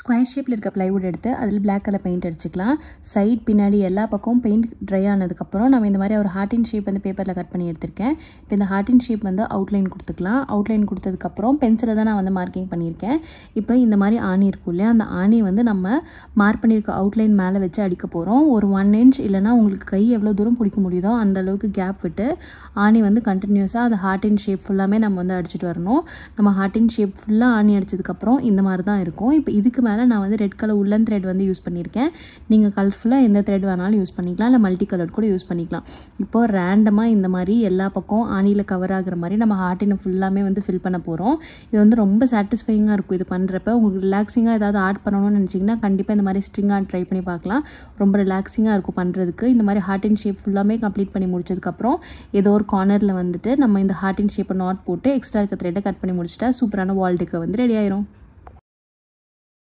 square ஷேப்பில் இருக்க plywood எடுத்து அதில் பிளாக் கலர் பெயிண்ட் அடிச்சுக்கலாம் சைட் பின்னாடி எல்லா பக்கமும் பெயிண்ட் ட்ரை ஆனதுக்கப்புறம் நம்ம இந்த மாதிரி ஒரு ஹார்டின் ஷேப் வந்து பேப்பரில் கட் பண்ணி எடுத்திருக்கேன் இப்போ இந்த ஹார்டின் ஷேப் வந்து அவுட்லைன் கொடுத்துக்கலாம் அவுட்லைன் கொடுத்ததுக்கப்புறம் பென்சிலை தான் நான் வந்து மார்க்கிங் பண்ணியிருக்கேன் இப்போ இந்த மாதிரி ஆணி இருக்கும் இல்லையா அந்த ஆணி வந்து நம்ம மார்க் பண்ணியிருக்க அவுட்லைன் மேலே வச்சு அடிக்க போகிறோம் ஒரு ஒன் இன்ச் இல்லைனா உங்களுக்கு கை எவ்வளோ தூரம் பிடிக்க முடியுதோ அந்த அளவுக்கு கேப் விட்டு ஆணி வந்து கண்டினியூஸாக அந்த ஹார்டின் ஷேப் ஃபுல்லாமே நம்ம வந்து அடிச்சுட்டு வரணும் நம்ம ஹார்டின் ஷேப் ஃபுல்லாக ஆணி அடிச்சதுக்கப்புறம் இந்த மாதிரி தான் இருக்கும் இப்போ இதுக்கு மேலே நான் வந்து ரெட் கலர் உள்ளன் த்ரெட் வந்து யூஸ் பண்ணியிருக்கேன் நீங்கள் கலர்ஃபுல்லாக எந்த த்ரெட் வேணாலும் யூஸ் பண்ணிக்கலாம் இல்லை மல்டி கலர் கூட யூஸ் பண்ணிக்கலாம் இப்போது ரேண்டமாக இந்த மாதிரி எல்லா பக்கம் ஆணியில் கவர் ஆகுற மாதிரி நம்ம ஹார்ட்டினை ஃபுல்லாமே வந்து ஃபில் பண்ண போகிறோம் இது வந்து ரொம்ப சாட்டிஸ்ஃபைங்காக இருக்கும் இது பண்ணுறப்ப உங்களுக்கு ரிலாக்ஸிங்காக ஏதாவது ஆர்ட் பண்ணணும்னு நினச்சிங்கன்னா கண்டிப்பாக இந்த மாதிரி ஸ்ட்ரிங் ஆர்ட் ட்ரை பண்ணி பார்க்கலாம் ரொம்ப ரிலாக்ஸிங்காக இருக்கும் பண்ணுறதுக்கு இந்த மாதிரி ஹார்ட்டின் ஷேப் ஃபுல்லாமே கம்ப்ளீட் பண்ணி முடிச்சதுக்கப்புறம் ஏதோ ஒரு கார்னரில் வந்துட்டு நம்ம இந்த ஹார்ட்டின் ஷேப்பை நாட் போட்டு எக்ஸ்ட்ரா இருக்க த்ரெட்டை கட் பண்ணி முடிச்சிட்டா சூப்பரான வால் டெக்கை வந்து ரெடி ஆயிரும்